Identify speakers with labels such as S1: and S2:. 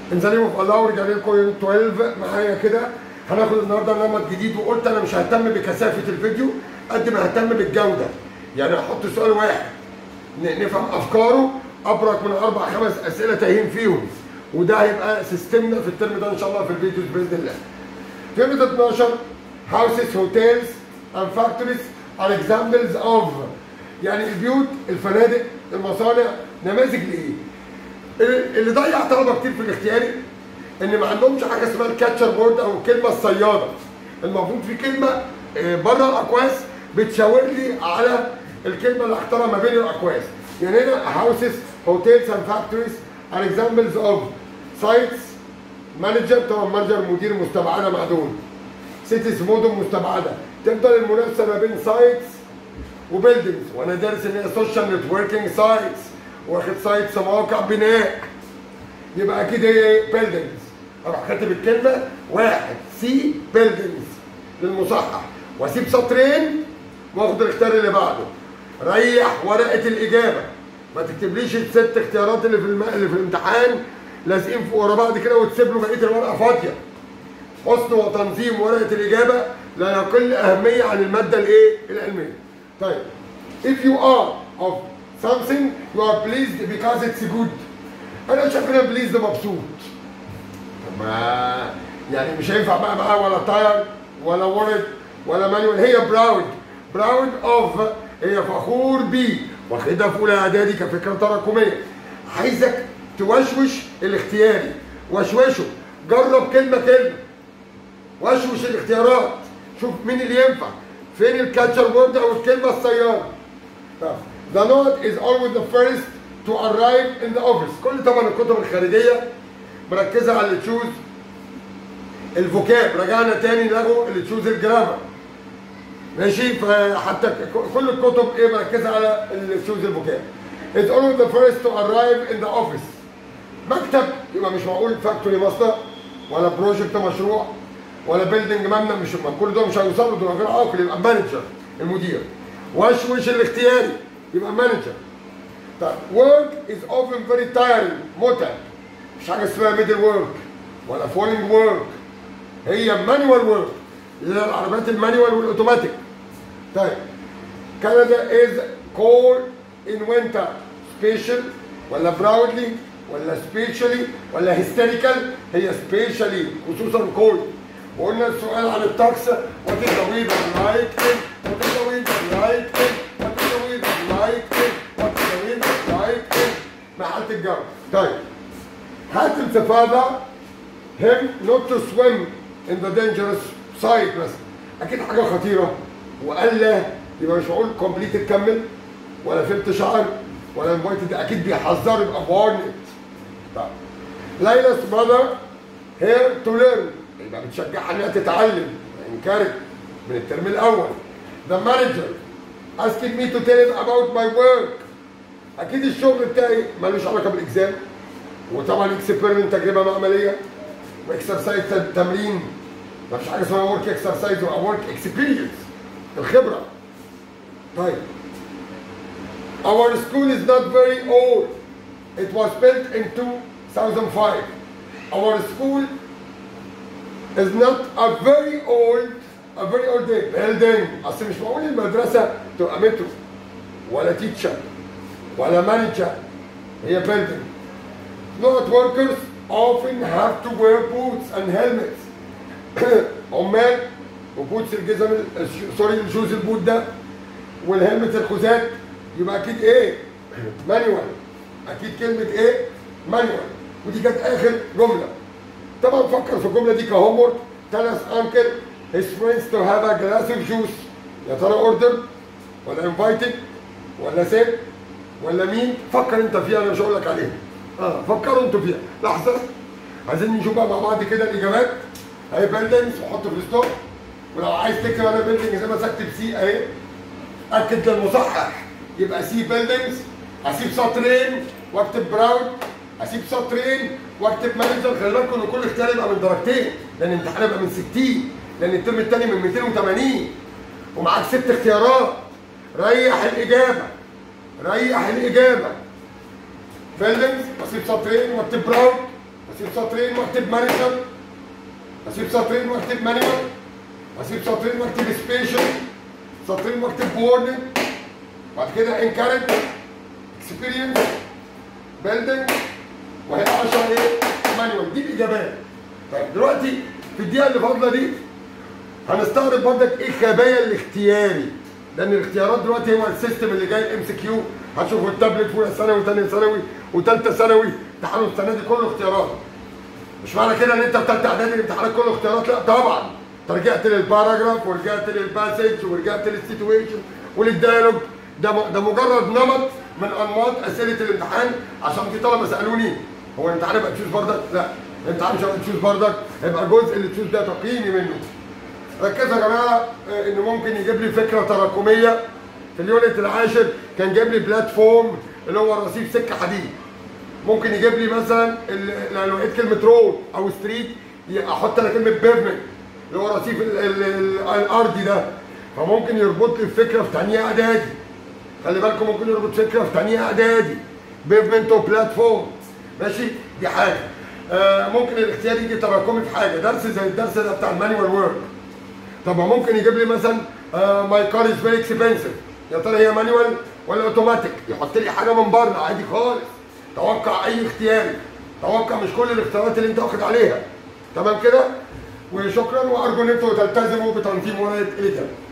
S1: ان ذا نيم اوف الله ورجع لكم يوم 12 معايا كده هناخد النهارده نمط جديد وقلت انا مش ههتم بكثافه الفيديو قد ما ههتم بالجوده يعني هحط سؤال واحد ن- نفهم افكاره ابرك من اربع خمس اسئله تايهين فيهم وده هيبقى سيستمنا في الترم ده ان شاء الله في الفيديوز باذن الله. فيلم 12 houses hotels and factories are examples of يعني البيوت الفنادق المصانع نماذج لايه؟ اللي اللي ضيع طلبه كتير في الاختياري ان ما عندهمش حاجه اسمها الكاتشر بورد او الكلمه الصياده المفروض في كلمه آه، بره الاقواس بتشاور لي على الكلمه اللي اختارها ما بين الاقواس يعني هنا هاوسز هوتيلز اند فاكتوريز ار اكزامبلز اوف سايتس مانجر طبعا مانجر مدير مستبعده مع دول سيتيز مدن مستبعده تفضل المنافسه ما بين سايتس وبيلدينجز وانا دارس ان هي سوشيال نتوركينج سايتس واخد سايتس مواقع بناء يبقى اكيد هي بيلدينجز اروح كاتب الكلمه واحد سي بيلدينجز للمصحح واسيب سطرين واخد الاختيار اللي بعده ريح ورقه الاجابه ما تكتبليش الست اختيارات اللي في الم... اللي في الامتحان لازقين في ورا بعض كده وتسيب له بقيه الورقه فاضيه حسن وتنظيم ورقه الاجابه لا يقل اهميه عن الماده الايه العلميه طيب if you are of something you are pleased because it's good انا شايف ان بليز ده مبسوط طب ما يعني مش هينفع بقى معاه ولا تاير ولا ورد ولا مانيوال هي براود براود اوف هي فخور بيه واخدها في اولى اعدادي كفكره تراكميه عايزك توشوش الاختياري وشوشه جرب كلمه كلمه واشوش الاختيارات شوف مين اللي ينفع فين الكاتشر بورد او الكلمه السياره طب The note is always the first to arrive in the office كل طبعا الكتب الخارجيه مركزه على اللي تشوز الفوكاب رجعنا تاني لغوا اللي تشوز الجرامر ماشي فحتى ك- كل الكتب ايه مركزه على اللي تشوز الفوكاب It's always the first to arrive in the office مكتب يبقى مش معقول فاكتوري مصنع ولا بروجكت مشروع ولا بيلدينج مبنى مش ما كل دول مش هيوصلوا دول غير عاقل يبقى مانجر المدير وشوش الاختياري يبقى مانجر طيب work is often very tiring متعب مش حاجه اسمها ميدل ورك ولا فولينج ورك هي مانوال ورك اللي هي العربيات المانوال والاوتوماتيك طيب كندا is cold in winter spatial ولا proudly ولا spatially ولا hysterical هي spatially خصوصا cold وقلنا السؤال عن الطقس what is the weather like in what is the weather like in what is the weather like in what is the weather like in مع حالة الجو طيب هات التفادى him not to swim in the dangerous side مثلا اكيد حاجه خطيره وقال لا يبقى مش معقول كومبليت تكمل ولا فهمت شعر ولا انفايتد اكيد بيحذر يبقى warned طيب ليلى mother here to learn يبقى بتشجعها انها تتعلم انكارج من الترم الاول the manager asking me to tell him about my work اكيد الشغل بتاعي ملوش علاقه بالاكزام وطبعا اكسبيرمنت تجربه معمليه واكسرسايز تمرين ما فيش حاجه اسمها ورك اكسرسايز او ورك اكسبيرينس الخبره طيب Our school is not very old. It was built in 2005. Our school is not a very old a very old building. اصل مش معقول المدرسه تبقى مترو ولا تيتشر ولا مانجر هي building. Not workers often have to wear boots and helmets. عمال وبوتس الجزم ال- سوري الشوز البوت ده والهلمت الخوذات يبقى اكيد ايه؟ مانيوال اكيد كلمه ايه؟ مانيوال ودي كانت اخر جمله طبعا فكر في الجمله دي كهوم ورك tell us uncle his friends to have a glass of juice يا ترى اوردر ولا انفايتد ولا سيب ولا مين فكر انت فيها انا مش هقول لك عليها اه فكروا انتوا فيها لحظه عايزين نشوف بقى مع بعض كده الاجابات اهي بيلدنجز وحط في الستوب ولو عايز تكتب انا بيلدنج زي ما اكتب سي اهي اكد للمصحح يبقى سي بيلدنجز اسيب سطرين واكتب براون اسيب سطرين واكتب مانجر خلي بالكم ان كل اختيار يبقى من درجتين لان الامتحان يبقى من 60 لان الترم الثاني من 280 ومعاك ست اختيارات ريح الاجابه ريح الاجابه بيلدنجز اسيب سطرين واكتب براون اسيب سطرين واكتب مانجر اسيب سطرين واكتب مانيوال اسيب سطرين واكتب سبيشال سطرين واكتب بورنينج بعد كده انكارنت اكسبيرينس بيلدينج وهي 10 ايه مانيوال دي الاجابات طيب دلوقتي في الدقيقه اللي فاضله دي هنستعرض برضك ايه خبايا الاختياري لان الاختيارات دلوقتي هو السيستم اللي جاي الام سي كيو هتشوفوا التابلت في اولى ثانوي وثانيه ثانوي وثالثه ثانوي امتحانوا السنه دي كله اختيارات مش معنى كده ان انت في ثالثه اعدادي الامتحانات كله اختيارات لا طبعا انت رجعت للباراجراف ورجعت للباسج ورجعت للسيتويشن وللديالوج ده م- ده مجرد نمط من انماط اسئله الامتحان عشان في طلبه سالوني هو الامتحان يبقى تشوز بردك؟ لا الامتحان مش هيبقى تشوز بردك هيبقى جزء اللي تشوز ده تقييمي منه ركزوا يا جماعه آه، انه ممكن يجيب لي فكره تراكميه في اليونت العاشر كان جايب لي بلاتفورم اللي هو رصيف سكه حديد ممكن يجيب لي مثلا ال- لو لقيت كلمه رود او ستريت احط انا كلمه بيفمنت اللي هو رصيف ال- ال- ال- الارضي ده فممكن يربط لي الفكره في ثانيه اعدادي خلي بالكم ممكن يربط فكره في ثانيه اعدادي بيفمنت وبلاتفورم ماشي دي حاجه آه ممكن الاختيار يجي تراكمي في حاجه درس زي الدرس ده بتاع المانيوال ورك طب ما ممكن يجيب لي مثلا ماي كار از فيري اكسبنسيف يا ترى هي مانيوال ولا اوتوماتيك يحط لي حاجه من بره عادي خالص توقع اي اختياري توقع مش كل الاختيارات اللي انت واخد عليها تمام كده وشكرا وارجو ان انتوا تلتزموا بتنظيم ورقه الاجابه